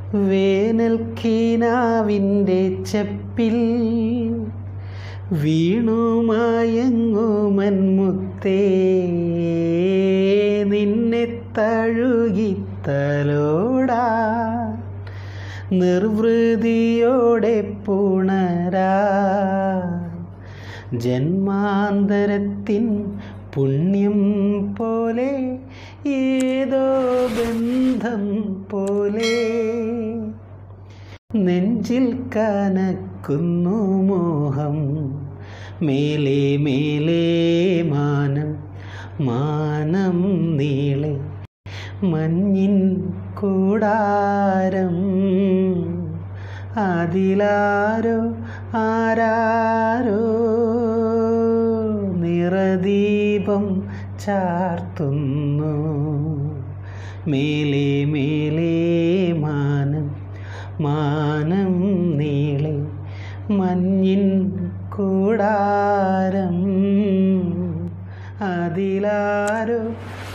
വേനൽക്കീനാവിൻ്റെ ചെപ്പിൽ വീണുമയങ്ങുമൻ മുത്തേ നിന്നെ തഴുകിത്തലോടാ നിർവൃതിയോടെ പുണരാ ജന്മാന്തരത്തിൻ പുണ്യം പോലെ ഏതോ ബന്ധം പോലെ നെഞ്ചിൽ കനക്കുന്നു മോഹം മേലെ മേലെ മാനം മാനം നീളെ മഞ്ഞിൻ കൂടാരം അതിലാരോ ആരാരോ നിറദീപം ചാർത്തുന്നു മേലെ മേലെ മാനം മാനം നീളെ മഞ്ഞിൻ കൂടാരം അതിലാരോ